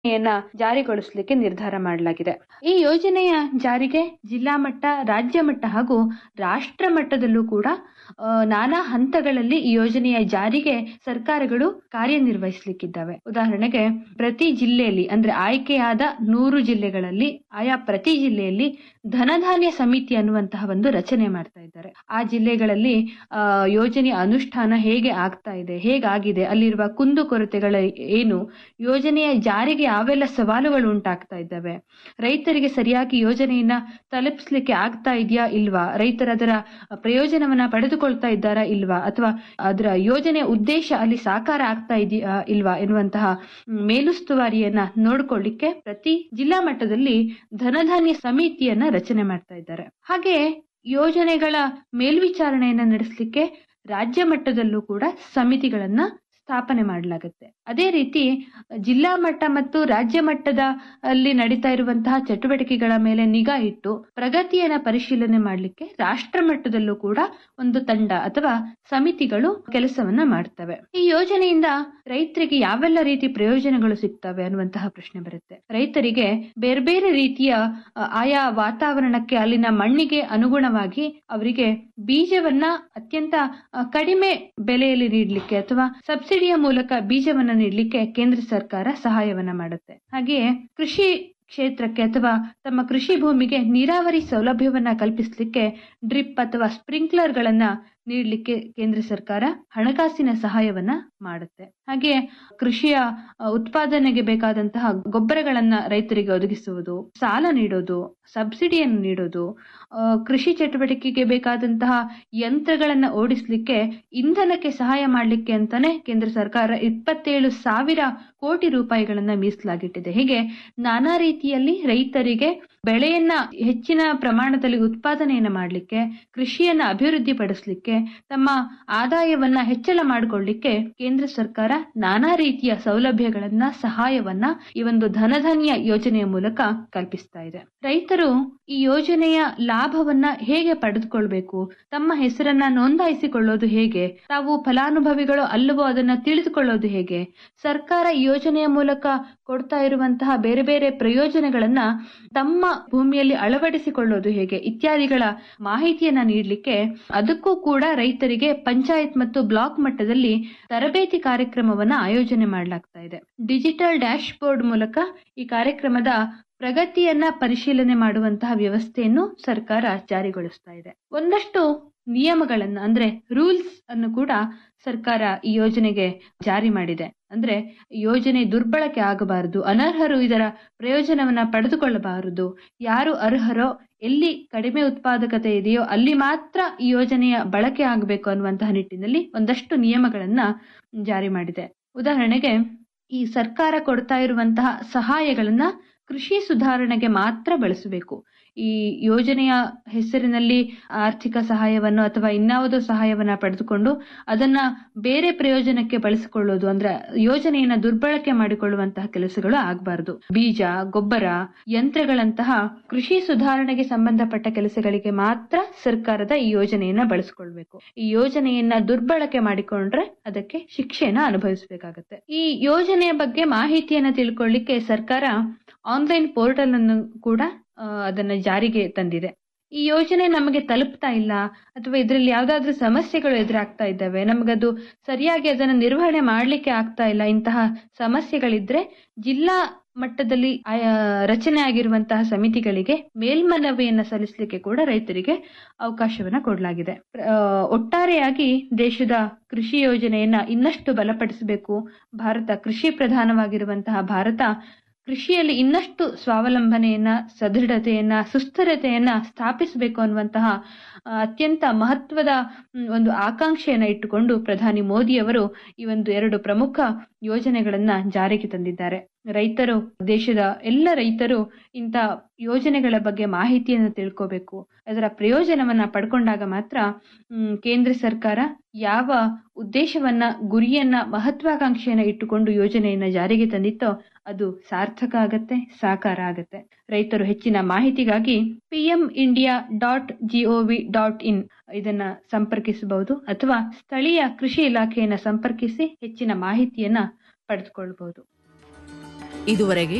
ಯೋಜನೆಯನ್ನ ಜಾರಿಗೊಳಿಸಲಿಕ್ಕೆ ನಿರ್ಧಾರ ಮಾಡಲಾಗಿದೆ ಈ ಯೋಜನೆಯ ಜಾರಿಗೆ ಜಿಲ್ಲಾ ಮಟ್ಟ ರಾಜ್ಯ ಮಟ್ಟ ಹಾಗೂ ರಾಷ್ಟ್ರ ಮಟ್ಟದಲ್ಲೂ ಕೂಡ ಆ, ನಾನಾ ಹಂತಗಳಲ್ಲಿ ಈ ಯೋಜನೆಯ ಜಾರಿಗೆ ಸರ್ಕಾರಗಳು ಕಾರ್ಯನಿರ್ವಹಿಸಲಿಕ್ಕಿದ್ದಾವೆ ಉದಾಹರಣೆಗೆ ಪ್ರತಿ ಜಿಲ್ಲೆಯಲ್ಲಿ ಅಂದ್ರೆ ಆಯ್ಕೆಯಾದ ನೂರು ಜಿಲ್ಲೆಗಳಲ್ಲಿ ಆಯಾ ಪ್ರತಿ ಜಿಲ್ಲೆಯಲ್ಲಿ ಧನಧಾನ್ಯ ಸಮಿತಿ ಅನ್ನುವಂತಹ ಒಂದು ರಚನೆ ಮಾಡ್ತಾ ಇದ್ದಾರೆ ಆ ಜಿಲ್ಲೆಗಳಲ್ಲಿ ಆ, ಯೋಜನೆಯ ಅನುಷ್ಠಾನ ಹೇಗೆ ಆಗ್ತಾ ಇದೆ ಹೇಗಾಗಿದೆ ಅಲ್ಲಿರುವ ಕುಂದುಕೊರತೆಗಳ ಏನು ಯೋಜನೆಯ ಜಾರಿಗೆ ಯಾವೆಲ್ಲ ಸವಾಲುಗಳು ಉಂಟಾಗ್ತಾ ಇದ್ದಾವೆ ರೈತರಿಗೆ ಸರಿಯಾಗಿ ಯೋಜನೆಯನ್ನ ತಲುಪಿಸ್ಲಿಕ್ಕೆ ಆಗ್ತಾ ಇದೆಯಾ ಇಲ್ವಾ ರೈತರ ಅದರ ಪ್ರಯೋಜನವನ್ನ ಪಡೆದುಕೊಳ್ತಾ ಇದ್ದಾರಾ ಇಲ್ವಾ ಅಥವಾ ಅದರ ಯೋಜನೆಯ ಉದ್ದೇಶ ಅಲ್ಲಿ ಸಾಕಾರ ಆಗ್ತಾ ಇದೆಯಾ ಇಲ್ವಾ ಎನ್ನುವಂತಹ ಮ್, ಮೇಲುಸ್ತುವಾರಿಯನ್ನ ನೋಡ್ಕೊಳ್ಳಿಕ್ಕೆ ಪ್ರತಿ ಜಿಲ್ಲಾ ಮಟ್ಟದಲ್ಲಿ ಧನಧಾನ್ಯ ಸಮಿತಿಯನ್ನ ರಚನೆ ಮಾಡ್ತಾ ಇದ್ದಾರೆ ಹಾಗೆ ಯೋಜನೆಗಳ ಮೇಲ್ವಿಚಾರಣೆಯನ್ನ ನಡೆಸಲಿಕ್ಕೆ ರಾಜ್ಯ ಮಟ್ಟದಲ್ಲೂ ಕೂಡ ಸಮಿತಿಗಳನ್ನ ಸ್ಥಾಪನೆ ಮಾಡಲಾಗುತ್ತೆ ಅದೇ ರೀತಿ ಜಿಲ್ಲಾ ಮಟ್ಟ ಮತ್ತು ರಾಜ್ಯ ಮಟ್ಟದ ಅಲ್ಲಿ ನಡೀತಾ ಇರುವಂತಹ ಚಟುವಟಿಕೆಗಳ ಮೇಲೆ ನಿಗಾ ಇಟ್ಟು ಪ್ರಗತಿಯನ್ನ ಪರಿಶೀಲನೆ ಮಾಡಲಿಕ್ಕೆ ರಾಷ್ಟ್ರ ಮಟ್ಟದಲ್ಲೂ ಕೂಡ ಒಂದು ತಂಡ ಅಥವಾ ಸಮಿತಿಗಳು ಕೆಲಸವನ್ನ ಮಾಡ್ತವೆ ಈ ಯೋಜನೆಯಿಂದ ರೈತರಿಗೆ ಯಾವೆಲ್ಲ ರೀತಿ ಪ್ರಯೋಜನಗಳು ಸಿಗ್ತವೆ ಅನ್ನುವಂತಹ ಪ್ರಶ್ನೆ ಬರುತ್ತೆ ರೈತರಿಗೆ ಬೇರೆ ಬೇರೆ ರೀತಿಯ ಅ, ಆಯಾ ವಾತಾವರಣಕ್ಕೆ ಅಲ್ಲಿನ ಮಣ್ಣಿಗೆ ಅನುಗುಣವಾಗಿ ಅವರಿಗೆ ಬೀಜವನ್ನ ಅತ್ಯಂತ ಅ, ಕಡಿಮೆ ಬೆಲೆಯಲ್ಲಿ ನೀಡಲಿಕ್ಕೆ ಅಥವಾ ಸಬ್ಸಿಡಿಯ ಮೂಲಕ ಬೀಜವನ್ನ ನೀಡಲಿಕ್ಕೆ ಕೇಂದ್ರ ಸರ್ಕಾರ ಸಹಾಯವನ್ನ ಮಾಡುತ್ತೆ ಹಾಗೆಯೇ ಕೃಷಿ ಕ್ಷೇತ್ರಕ್ಕೆ ಅಥವಾ ತಮ್ಮ ಕೃಷಿ ಭೂಮಿಗೆ ನೀರಾವರಿ ಸೌಲಭ್ಯವನ್ನ ಕಲ್ಪಿಸಲಿಕ್ಕೆ ಡ್ರಿಪ್ ಅಥವಾ ಸ್ಪ್ರಿಂಕ್ಲರ್ ಗಳನ್ನ ನೀಡಲಿಕ್ಕೆ ಕೇಂದ್ರ ಸರ್ಕಾರ ಹಣಕಾಸಿನ ಸಹಾಯವನ್ನ ಮಾಡುತ್ತೆ ಹಾಗೆ ಕೃಷಿಯ ಅ, ಉತ್ಪಾದನೆಗೆ ಬೇಕಾದಂತಹ ಗೊಬ್ಬರಗಳನ್ನ ರೈತರಿಗೆ ಒದಗಿಸುವುದು ಸಾಲ ನೀಡೋದು ಸಬ್ಸಿಡಿಯನ್ನು ನೀಡೋದು ಆ, ಕೃಷಿ ಚಟುವಟಿಕೆಗೆ ಬೇಕಾದಂತಹ ಯಂತ್ರಗಳನ್ನ ಓಡಿಸ್ಲಿಕ್ಕೆ ಇಂಧನಕ್ಕೆ ಸಹಾಯ ಮಾಡಲಿಕ್ಕೆ ಅಂತಾನೆ ಕೇಂದ್ರ ಸರ್ಕಾರ ಇಪ್ಪತ್ತೇಳು ಸಾವಿರ ಕೋಟಿ ರೂಪಾಯಿಗಳನ್ನ ಮೀಸಲಾಗಿಟ್ಟಿದೆ ಹೀಗೆ ನಾನಾ ರೀತಿಯಲ್ಲಿ ರೈತರಿಗೆ ಬೆಳೆಯನ್ನ ಹೆಚ್ಚಿನ ಪ್ರಮಾಣದಲ್ಲಿ ಉತ್ಪಾದನೆಯನ್ನ ಮಾಡಲಿಕ್ಕೆ ಕೃಷಿಯನ್ನ ಅಭಿವೃದ್ಧಿ ಪಡಿಸಲಿಕ್ಕೆ ತಮ್ಮ ಆದಾಯವನ್ನ ಹೆಚ್ಚಳ ಮಾಡಿಕೊಳ್ಳಿಕ್ಕೆ ಕೇಂದ್ರ ಸರ್ಕಾರ ನಾನಾ ರೀತಿಯ ಸೌಲಭ್ಯಗಳನ್ನ ಸಹಾಯವನ್ನ ಈ ಒಂದು ಧನಧಾನ್ಯ ಯೋಜನೆಯ ಮೂಲಕ ಕಲ್ಪಿಸ್ತಾ ಇದೆ ರೈತರು ಈ ಯೋಜನೆಯ ಲಾಭವನ್ನ ಹೇಗೆ ಪಡೆದುಕೊಳ್ಬೇಕು ತಮ್ಮ ಹೆಸರನ್ನ ನೋಂದಾಯಿಸಿಕೊಳ್ಳೋದು ಹೇಗೆ ತಾವು ಫಲಾನುಭವಿಗಳು ಅಲ್ಲವೋ ಅದನ್ನ ತಿಳಿದುಕೊಳ್ಳೋದು ಹೇಗೆ ಸರ್ಕಾರ ಈ ಯೋಜನೆಯ ಮೂಲಕ ಕೊಡ್ತಾ ಇರುವಂತಹ ಬೇರೆ ಬೇರೆ ಪ್ರಯೋಜನಗಳನ್ನ ತಮ್ಮ ಭೂಮಿಯಲ್ಲಿ ಅಳವಡಿಸಿಕೊಳ್ಳೋದು ಹೇಗೆ ಇತ್ಯಾದಿಗಳ ಮಾಹಿತಿಯನ್ನ ನೀಡಲಿಕ್ಕೆ ಅದಕ್ಕೂ ಕೂಡ ರೈತರಿಗೆ ಪಂಚಾಯತ್ ಮತ್ತು ಬ್ಲಾಕ್ ಮಟ್ಟದಲ್ಲಿ ತರಬೇತಿ ಕಾರ್ಯಕ್ರಮವನ್ನ ಆಯೋಜನೆ ಮಾಡಲಾಗ್ತಾ ಇದೆ ಡಿಜಿಟಲ್ ಡ್ಯಾಶ್ ಬೋರ್ಡ್ ಮೂಲಕ ಈ ಕಾರ್ಯಕ್ರಮದ ಪ್ರಗತಿಯನ್ನ ಪರಿಶೀಲನೆ ಮಾಡುವಂತಹ ವ್ಯವಸ್ಥೆಯನ್ನು ಸರ್ಕಾರ ಜಾರಿಗೊಳಿಸ್ತಾ ಇದೆ ಒಂದಷ್ಟು ನಿಯಮಗಳನ್ನ ಅಂದ್ರೆ ರೂಲ್ಸ್ ಅನ್ನು ಕೂಡ ಸರ್ಕಾರ ಈ ಯೋಜನೆಗೆ ಜಾರಿ ಮಾಡಿದೆ ಅಂದ್ರೆ ಯೋಜನೆ ದುರ್ಬಳಕೆ ಆಗಬಾರದು ಅನರ್ಹರು ಇದರ ಪ್ರಯೋಜನವನ್ನ ಪಡೆದುಕೊಳ್ಳಬಾರದು ಯಾರು ಅರ್ಹರೋ ಎಲ್ಲಿ ಕಡಿಮೆ ಉತ್ಪಾದಕತೆ ಇದೆಯೋ ಅಲ್ಲಿ ಮಾತ್ರ ಈ ಯೋಜನೆಯ ಬಳಕೆ ಆಗಬೇಕು ಅನ್ನುವಂತಹ ನಿಟ್ಟಿನಲ್ಲಿ ಒಂದಷ್ಟು ನಿಯಮಗಳನ್ನ ಜಾರಿ ಮಾಡಿದೆ ಉದಾಹರಣೆಗೆ ಈ ಸರ್ಕಾರ ಕೊಡ್ತಾ ಇರುವಂತಹ ಸಹಾಯಗಳನ್ನ ಕೃಷಿ ಸುಧಾರಣೆಗೆ ಮಾತ್ರ ಬಳಸಬೇಕು ಈ ಯೋಜನೆಯ ಹೆಸರಿನಲ್ಲಿ ಆರ್ಥಿಕ ಸಹಾಯವನ್ನು ಅಥವಾ ಇನ್ಯಾವುದೋ ಸಹಾಯವನ್ನ ಪಡೆದುಕೊಂಡು ಅದನ್ನ ಬೇರೆ ಪ್ರಯೋಜನಕ್ಕೆ ಬಳಸಿಕೊಳ್ಳೋದು ಅಂದ್ರೆ ಯೋಜನೆಯನ್ನ ದುರ್ಬಳಕೆ ಮಾಡಿಕೊಳ್ಳುವಂತಹ ಕೆಲಸಗಳು ಆಗಬಾರದು ಬೀಜ ಗೊಬ್ಬರ ಯಂತ್ರಗಳಂತಹ ಕೃಷಿ ಸುಧಾರಣೆಗೆ ಸಂಬಂಧಪಟ್ಟ ಕೆಲಸಗಳಿಗೆ ಮಾತ್ರ ಸರ್ಕಾರದ ಈ ಯೋಜನೆಯನ್ನ ಬಳಸಿಕೊಳ್ಬೇಕು ಈ ಯೋಜನೆಯನ್ನ ದುರ್ಬಳಕೆ ಮಾಡಿಕೊಂಡ್ರೆ ಅದಕ್ಕೆ ಶಿಕ್ಷೆಯನ್ನ ಅನುಭವಿಸಬೇಕಾಗತ್ತೆ ಈ ಯೋಜನೆಯ ಬಗ್ಗೆ ಮಾಹಿತಿಯನ್ನ ತಿಳ್ಕೊಳ್ಳಿಕ್ಕೆ ಸರ್ಕಾರ ಆನ್ಲೈನ್ ಪೋರ್ಟಲ್ ಅನ್ನು ಕೂಡ ಆ, ಅದನ್ನ ಜಾರಿಗೆ ತಂದಿದೆ ಈ ಯೋಜನೆ ನಮಗೆ ತಲುಪ್ತಾ ಇಲ್ಲ ಅಥವಾ ಇದರಲ್ಲಿ ಯಾವ್ದಾದ್ರೂ ಸಮಸ್ಯೆಗಳು ಎದುರಾಗ್ತಾ ಇದ್ದಾವೆ ನಮಗದು ಸರಿಯಾಗಿ ಅದನ್ನ ನಿರ್ವಹಣೆ ಮಾಡ್ಲಿಕ್ಕೆ ಆಗ್ತಾ ಇಲ್ಲ ಇಂತಹ ಸಮಸ್ಯೆಗಳಿದ್ರೆ ಜಿಲ್ಲಾ ಮಟ್ಟದಲ್ಲಿ ಆಯಾ ರಚನೆ ಆಗಿರುವಂತಹ ಸಮಿತಿಗಳಿಗೆ ಮೇಲ್ಮನವಿಯನ್ನ ಸಲ್ಲಿಸಲಿಕ್ಕೆ ಕೂಡ ರೈತರಿಗೆ ಅವಕಾಶವನ್ನ ಕೊಡಲಾಗಿದೆ ಆ, ಒಟ್ಟಾರೆಯಾಗಿ ದೇಶದ ಕೃಷಿ ಯೋಜನೆಯನ್ನ ಇನ್ನಷ್ಟು ಬಲಪಡಿಸಬೇಕು ಭಾರತ ಕೃಷಿ ಪ್ರಧಾನವಾಗಿರುವಂತಹ ಭಾರತ ಕೃಷಿಯಲ್ಲಿ ಇನ್ನಷ್ಟು ಸ್ವಾವಲಂಬನೆಯನ್ನ ಸದೃಢತೆಯನ್ನ ಸುಸ್ಥಿರತೆಯನ್ನ ಸ್ಥಾಪಿಸಬೇಕು ಅನ್ನುವಂತಹ ಆ, ಅತ್ಯಂತ ಮಹತ್ವದ ಮ್, ಒಂದು ಆಕಾಂಕ್ಷೆಯನ್ನ ಇಟ್ಟುಕೊಂಡು ಪ್ರಧಾನಿ ಮೋದಿಯವರು ಈ ಒಂದು ಎರಡು ಪ್ರಮುಖ ಯೋಜನೆಗಳನ್ನ ಜಾರಿಗೆ ತಂದಿದ್ದಾರೆ ರೈತರು ದೇಶದ ಎಲ್ಲ ರೈತರು ಇಂಥ ಯೋಜನೆಗಳ ಬಗ್ಗೆ ಮಾಹಿತಿಯನ್ನು ತಿಳ್ಕೋಬೇಕು ಅದರ ಪ್ರಯೋಜನವನ್ನ ಪಡ್ಕೊಂಡಾಗ ಮಾತ್ರ ಮ್, ಕೇಂದ್ರ ಸರ್ಕಾರ ಯಾವ ಉದ್ದೇಶವನ್ನ ಗುರಿಯನ್ನ ಮಹತ್ವಾಕಾಂಕ್ಷೆಯನ್ನ ಇಟ್ಟುಕೊಂಡು ಯೋಜನೆಯನ್ನ ಜಾರಿಗೆ ತಂದಿತ್ತೋ ಅದು ಸಾರ್ಥಕ ಆಗತ್ತೆ ಸಾಕಾರ ಆಗತ್ತೆ ರೈತರು ಹೆಚ್ಚಿನ ಮಾಹಿತಿಗಾಗಿ PM India dot G O V dot in ಇದನ್ನ ಸಂಪರ್ಕಿಸಬಹುದು ಅಥವಾ ಸ್ಥಳೀಯ ಕೃಷಿ ಇಲಾಖೆಯನ್ನ ಸಂಪರ್ಕಿಸಿ ಹೆಚ್ಚಿನ ಮಾಹಿತಿಯನ್ನ ಪಡೆದುಕೊಳ್ಳಬಹುದು ಇದುವರೆಗೆ